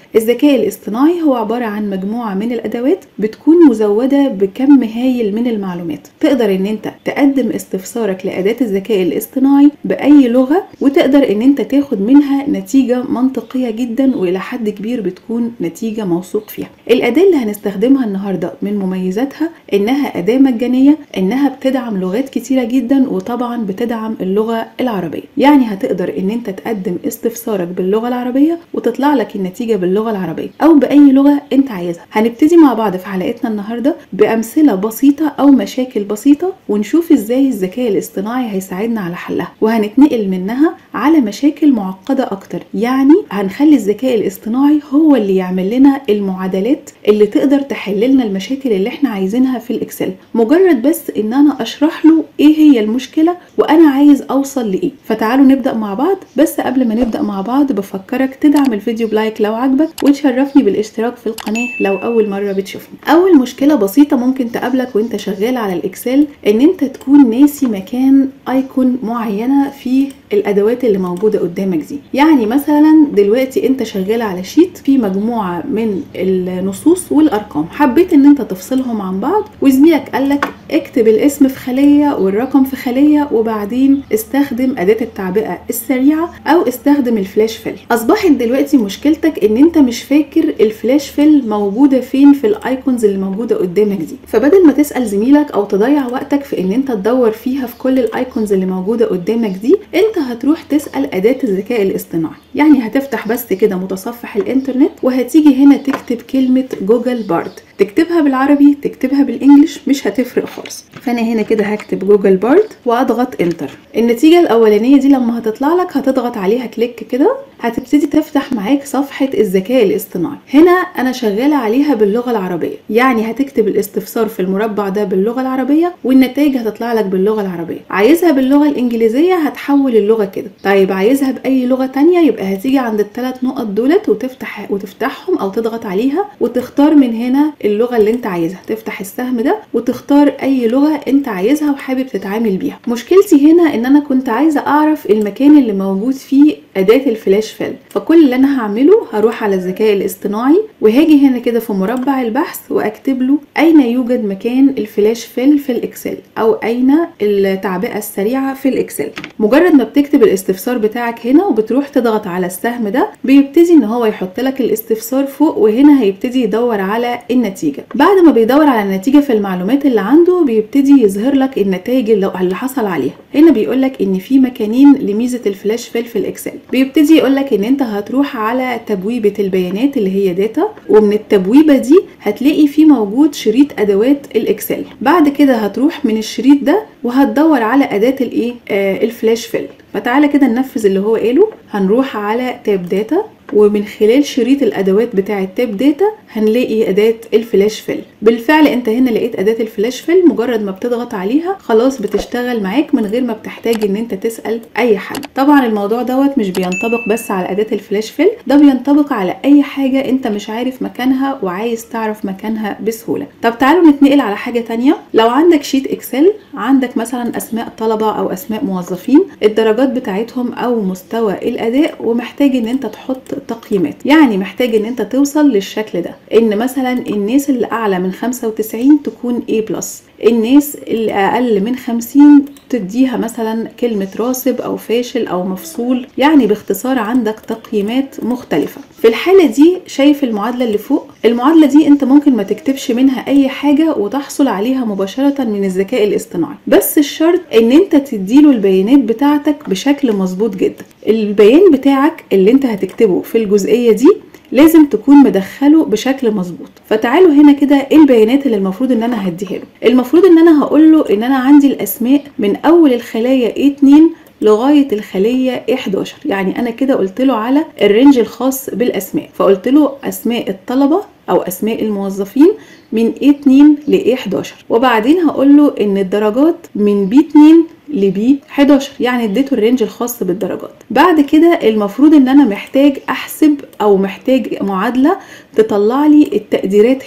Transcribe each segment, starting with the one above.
الذكاء الاصطناعي هو عبارة عن مجموعة من الأدوات بتكون مزودة بكم هايل من المعلومات تقدر ان انت تقدم استفسارك لأداة الذكاء الاصطناعي بأي لغة وتقدر ان انت تاخد منها نتيجة منطقية جدا وإلى حد كبير بتكون نتيجة موثوق فيها الأداة اللي هنستخدمها النهاردة من مميزاتها انها أداة مجانية انها بتدعم لغات كتيرة جدا وطبعا بتدعم اللغة العربية يعني هتقدر ان انت تقدم استفسارك باللغة العربية وتطلع لك النتيجة باللغة العربية او بأي لغة انت عايزها هنبتدي مع بعض في حلقتنا النهاردة بأمثلة بسيطة او مشاكل بسيطة ونشوف ازاي الذكاء الاصطناعي هيساعدنا على حلها وهنتنقل منها على مشاكل معقدة اكتر يعني هنخلي الذكاء الاصطناعي هو اللي يعمل لنا المعادلات اللي تقدر تحل لنا المشاكل اللي احنا عايزينها في الاكسل مجرد بس ان انا اشرح له ايه هي المشكلة وانا عايز اوصل لايه فتعالوا نبدأ مع بعض بس قبل ما نبدأ مع بعض بفكرك تدعم الفيديو بلايك لو عجبك وتشرفني بالاشتراك في القناة لو اول مرة بتشوفني اول مشكلة بسيطة ممكن تقابلك وانت شغال على الاكسل ان انت تكون ناسي مكان ايكون معينة في الادوات اللي موجوده قدامك دي يعني مثلا دلوقتي انت شغال على شيت في مجموعه من النصوص والارقام حبيت ان انت تفصلهم عن بعض وزميلك قالك اكتب الاسم في خليه والرقم في خليه وبعدين استخدم اداه التعبئه السريعه او استخدم الفلاش فيل اصبحت دلوقتي مشكلتك ان انت مش فاكر الفلاش فيل موجوده فين في الايكونز اللي موجوده قدامك دي فبدل ما تسال زميلك او تضيع وقتك في ان انت تدور فيها في كل الايكونز اللي موجوده قدامك دي انت هتروح تسال اداه الذكاء الاصطناعي يعني هتفتح بس كده متصفح الانترنت وهتيجي هنا تكتب كلمه جوجل بارد تكتبها بالعربي تكتبها بالانجلش مش هتفرق خالص فانا هنا كده هكتب جوجل بارد واضغط انتر النتيجه الاولانيه دي لما هتطلع لك هتضغط عليها كليك كده هتبتدي تفتح معاك صفحه الذكاء الاصطناعي هنا انا شغاله عليها باللغه العربيه يعني هتكتب الاستفسار في المربع ده باللغه العربيه والنتائج هتطلع لك باللغه العربيه عايزها باللغه الانجليزيه هتحول اللغه كده طيب عايزها باي لغه تانية يبقى هتيجي عند الثلاث نقط دولت وتفتح وتفتحهم او تضغط عليها وتختار من هنا اللغه اللي انت عايزها تفتح السهم ده وتختار اي لغه انت عايزها وحابب تتعامل بيها مشكلتي هنا ان انا كنت عايزه اعرف المكان اللي موجود فيه اداه الفلاش فيل فكل اللي انا هعمله هروح على الذكاء الاصطناعي وهاجي هنا كده في مربع البحث واكتب له اين يوجد مكان الفلاش فيل في الاكسل او اين التعبئه السريعه في الاكسل مجرد ما بتكتب الاستفسار بتاعك هنا وبتروح تضغط على السهم ده بيبتدي ان هو يحط لك الاستفسار فوق وهنا هيبتدي يدور على النتيجه بعد ما بيدور على النتيجه في المعلومات اللي عنده بيبتدي يظهر لك النتائج اللي حصل عليها هنا بيقول لك ان في مكانين لميزه الفلاش فيل في الاكسل بيبتدي يقول لك ان انت هتروح على تبويبه البيانات اللي هي داتا ومن التبويبه دي هتلاقي في موجود شريط ادوات الاكسل بعد كده هتروح من الشريط ده وهتدور على اداه الايه آه الفلاش فيل فتعالى كده ننفذ اللي هو قاله هنروح على تاب داتا ومن خلال شريط الادوات بتاعه تاب داتا هنلاقي اداه الفلاش فيل بالفعل انت هنا لقيت اداه الفلاش فيل مجرد ما بتضغط عليها خلاص بتشتغل معاك من غير ما بتحتاج ان انت تسال اي حد طبعا الموضوع دوت مش بينطبق بس على اداه الفلاش فيل ده بينطبق على اي حاجه انت مش عارف مكانها وعايز تعرف مكانها بسهوله طب تعالوا نتنقل على حاجه تانية لو عندك شيت اكسل عندك مثلا اسماء طلبه او اسماء موظفين الدرجات بتاعتهم او مستوى الاداء ومحتاج ان انت تحط تقييمات يعني محتاج ان انت توصل للشكل ده ان مثلا الناس اللي اعلى من 95 تكون A بلس الناس اللي اقل من 50 تديها مثلا كلمة راسب او فاشل او مفصول يعني باختصار عندك تقييمات مختلفة في الحالة دي شايف المعادلة اللي فوق المعادلة دي انت ممكن ما تكتبش منها اي حاجة وتحصل عليها مباشرة من الذكاء الاصطناعي بس الشرط ان انت تديله البيانات بتاعتك بشكل مظبوط جدا البيان بتاعك اللي انت هتكتبه في الجزئية دي لازم تكون مدخله بشكل مظبوط فتعالوا هنا كده ايه البيانات اللي المفروض ان انا هديها له المفروض ان انا هقول له ان انا عندي الاسماء من اول الخلايا A2 لغايه الخليه A11 يعني انا كده قلت له على الرينج الخاص بالاسماء فقلت له اسماء الطلبه او اسماء الموظفين من A2 ل A11 وبعدين هقول له ان الدرجات من B2 لبي 11 يعني اديته الرينج الخاص بالدرجات بعد كده المفروض ان انا محتاج احسب او محتاج معادله تطلع لي التقديرات هنا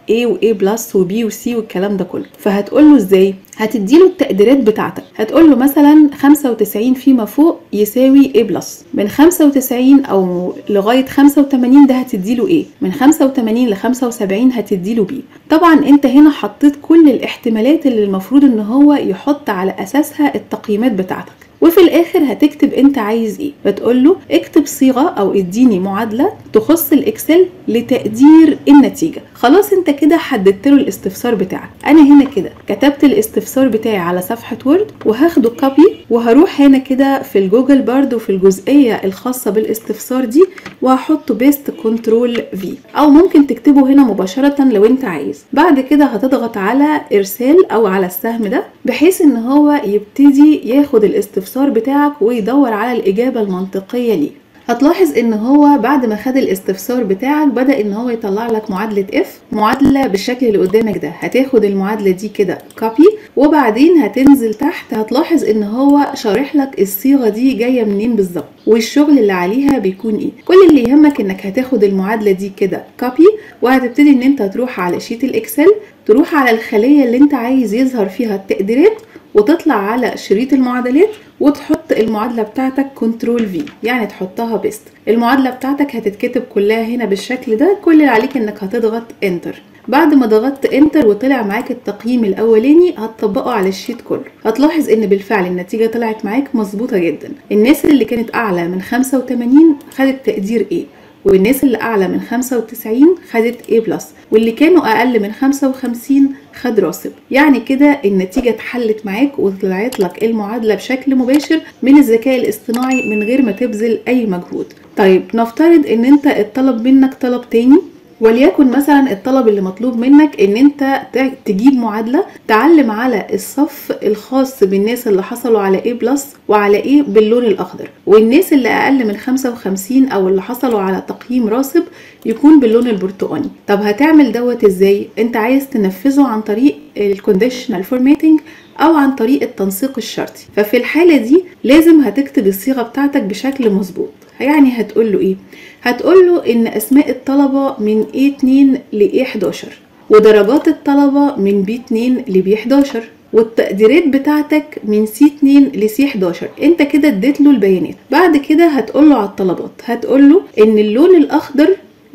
A و A بلس و B و C والكلام ده كله فهتقول له ازاي هتديله التقديرات بتاعتك هتقول له مثلا 95 فيما فوق يساوي A بلس من 95 او لغايه 85 ده هتديله A من 85 ل 75 هتديله B طبعا انت هنا حطيت كل الاحتمالات اللي المفروض ان هو يحط على اساسها التقييمات بتاعتك وفي الاخر هتكتب انت عايز ايه فتقول له اكتب صيغه او اديني معادله تخص الاكسل لتقدير النتيجه خلاص انت كده حددت له الاستفسار بتاعك انا هنا كده كتبت الاستفسار بتاعي على صفحه وورد وهاخده كوبي وهروح هنا كده في الجوجل برضو في الجزئيه الخاصه بالاستفسار دي وهحط بيست كنترول في او ممكن تكتبه هنا مباشره لو انت عايز بعد كده هتضغط على ارسال او على السهم ده بحيث ان هو يبتدي ياخد الاستفسار بتاعك ويدور على الاجابه المنطقيه ليه هتلاحظ ان هو بعد ما خد الاستفسار بتاعك بدا ان هو يطلع لك معادله اف معادله بالشكل اللي قدامك ده هتاخد المعادله دي كده كوبي وبعدين هتنزل تحت هتلاحظ ان هو شارح لك الصيغه دي جايه منين بالظبط والشغل اللي عليها بيكون ايه كل اللي يهمك انك هتاخد المعادله دي كده كوبي وهتبتدي ان انت تروح على شيت الاكسل تروح على الخليه اللي انت عايز يظهر فيها التقديرات وتطلع على شريط المعادلات وتحط المعادله بتاعتك كنترول في يعني تحطها بيست المعادله بتاعتك هتتكتب كلها هنا بالشكل ده كل اللي عليك انك هتضغط انتر بعد ما ضغطت انتر وطلع معاك التقييم الاولاني هتطبقه على الشيت كله هتلاحظ ان بالفعل النتيجه طلعت معاك مظبوطه جدا الناس اللي كانت اعلى من 85 خدت تقدير ايه والناس اللي اعلى من 95 خدت A بلس واللي كانوا اقل من 55 خد راسب يعني كده النتيجه اتحلت معاك وطلعت لك المعادله بشكل مباشر من الذكاء الاصطناعي من غير ما تبذل اي مجهود طيب نفترض ان انت اتطلب منك طلب تاني وليكن مثلا الطلب اللي مطلوب منك ان انت تجيب معادله تعلم على الصف الخاص بالناس اللي حصلوا على A بلس وعلى A باللون الاخضر والناس اللي اقل من 55 او اللي حصلوا على تقييم راسب يكون باللون البرتقاني طب هتعمل دوت ازاي انت عايز تنفذه عن طريق الكونديشنال فورماتنج او عن طريق التنسيق الشرطي ففي الحاله دي لازم هتكتب الصيغه بتاعتك بشكل مظبوط يعني هتقول له ايه هتقول له ان اسماء الطلبه من A2 ل A11 ودرجات الطلبه من B2 ل B11 والتقديرات بتاعتك من C2 ل C11 انت كده اديت له البيانات بعد كده هتقول له على الطلبات هتقول له ان اللون الاخضر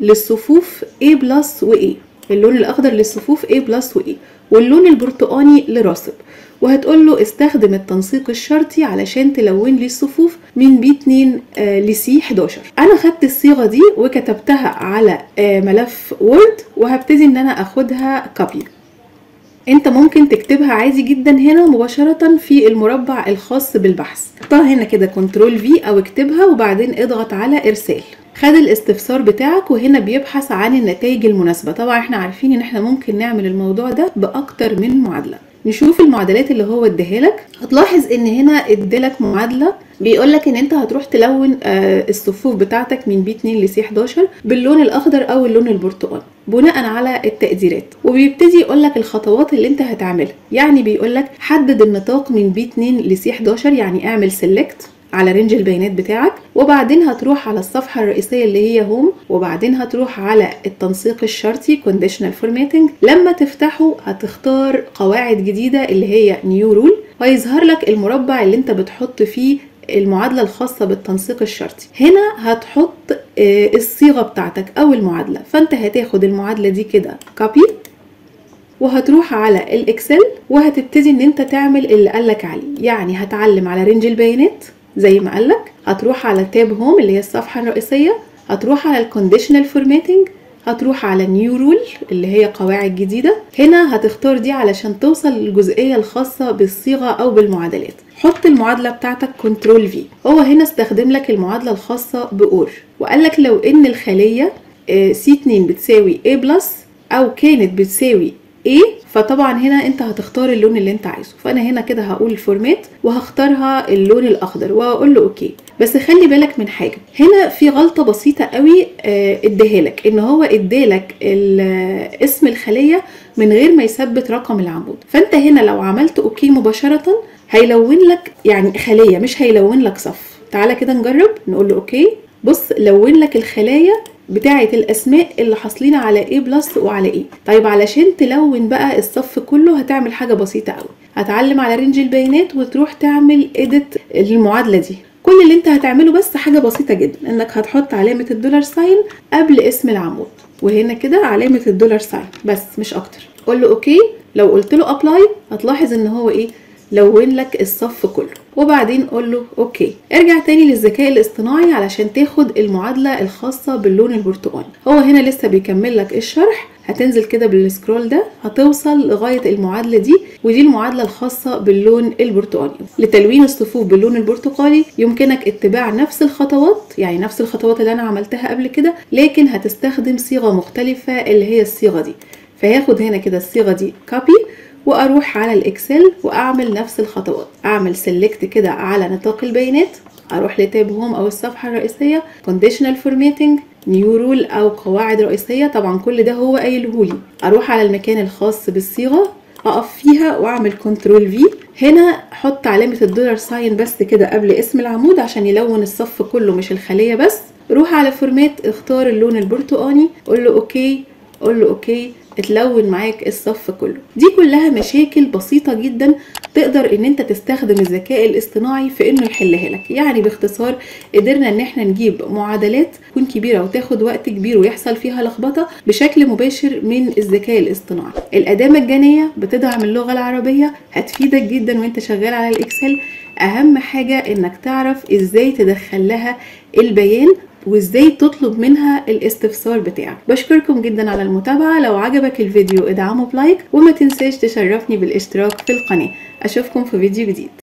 للصفوف A بلس و A اللون الاخضر للصفوف A بلس و A واللون البرتقاني لراسب وهتقول له استخدم التنسيق الشرطي علشان تلون لي الصفوف من بي 2 لسي 11 انا خدت الصيغه دي وكتبتها على ملف وورد وهبتدي ان انا اخدها كوبي انت ممكن تكتبها عادي جدا هنا مباشرة في المربع الخاص بالبحث اختار هنا كده كنترول في او اكتبها وبعدين اضغط على ارسال خد الاستفسار بتاعك وهنا بيبحث عن النتائج المناسبة طبعا احنا عارفين ان احنا ممكن نعمل الموضوع ده باكتر من معادلة نشوف المعادلات اللي هو اداها لك هتلاحظ ان هنا ادالك معادله بيقول لك ان انت هتروح تلون الصفوف بتاعتك من بي 2 لسي 11 باللون الاخضر او اللون البرتقالي بناء على التقديرات وبيبتدي يقول لك الخطوات اللي انت هتعملها يعني بيقول لك حدد النطاق من بي 2 لسي 11 يعني اعمل سيلكت على رينج البيانات بتاعك وبعدين هتروح على الصفحة الرئيسية اللي هي هوم وبعدين هتروح على التنسيق الشرطي conditional formatting لما تفتحه هتختار قواعد جديدة اللي هي نيو رول ويظهر لك المربع اللي انت بتحط فيه المعادلة الخاصة بالتنسيق الشرطي هنا هتحط الصيغة بتاعتك أو المعادلة فأنت هتاخد المعادلة دي كده كوبي وهتروح على الإكسل وهتبتدي إن أنت تعمل اللي قالك عليه يعني هتعلم على رينج البيانات زي ما قالك هتروح على تاب هوم اللي هي الصفحة الرئيسية هتروح على الكونديشنال فورماتنج هتروح على نيو رول اللي هي قواعد جديدة هنا هتختار دي علشان توصل للجزئية الخاصة بالصيغة أو بالمعادلات حط المعادلة بتاعتك كنترول في هو هنا استخدم لك المعادلة الخاصة بأور وقال لك لو إن الخلية سي 2 بتساوي A بلس أو كانت بتساوي A فطبعا هنا انت هتختار اللون اللي انت عايزه فانا هنا كده هقول الفورمات وهختارها اللون الاخضر وهقول له اوكي بس خلي بالك من حاجه هنا في غلطه بسيطه قوي اداها لك ان هو ادالك اسم الخليه من غير ما يثبت رقم العمود فانت هنا لو عملت اوكي مباشره هيلون لك يعني خليه مش هيلون لك صف تعالى كده نجرب نقول له اوكي بص لون لك الخلايا بتاعة الاسماء اللي حاصلين على A بلس وعلى A طيب علشان تلون بقى الصف كله هتعمل حاجة بسيطة قوي هتعلم على رينج البيانات وتروح تعمل edit للمعادلة دي كل اللي انت هتعمله بس حاجة بسيطة جدا انك هتحط علامة الدولار ساين قبل اسم العمود وهنا كده علامة الدولار ساين بس مش اكتر قول له اوكي لو قلت له ابلاي هتلاحظ ان هو ايه لون لك الصف كله وبعدين قول له اوكي ارجع تاني للذكاء الاصطناعي علشان تاخد المعادلة الخاصة باللون البرتقالي هو هنا لسه بيكمل لك الشرح هتنزل كده بالسكرول ده هتوصل لغاية المعادلة دي ودي المعادلة الخاصة باللون البرتقالي لتلوين الصفوف باللون البرتقالي يمكنك اتباع نفس الخطوات يعني نفس الخطوات اللي انا عملتها قبل كده لكن هتستخدم صيغة مختلفة اللي هي الصيغة دي فهاخد هنا كده الصيغة دي كوبي واروح على الاكسل واعمل نفس الخطوات اعمل سيلكت كده على نطاق البيانات اروح لتاب هوم او الصفحه الرئيسيه كونديشنال فورماتنج نيو رول او قواعد رئيسيه طبعا كل ده هو قايلهولي اروح على المكان الخاص بالصيغه اقف فيها واعمل كنترول في هنا حط علامه الدولار ساين بس كده قبل اسم العمود عشان يلون الصف كله مش الخليه بس روح على فورمات اختار اللون البرتقاني قول له اوكي قول له اوكي اتلون معاك الصف كله دي كلها مشاكل بسيطة جدا تقدر ان انت تستخدم الذكاء الاصطناعي في انه يحلها لك يعني باختصار قدرنا ان احنا نجيب معادلات تكون كبيرة وتاخد وقت كبير ويحصل فيها لخبطة بشكل مباشر من الذكاء الاصطناعي الاداة مجانية بتدعم اللغة العربية هتفيدك جدا وانت شغال على الاكسل اهم حاجة انك تعرف ازاي تدخل لها البيان وازاي تطلب منها الاستفسار بتاعك بشكركم جدا على المتابعة لو عجبك الفيديو ادعمه بلايك وما تنساش تشرفني بالاشتراك في القناة اشوفكم في فيديو جديد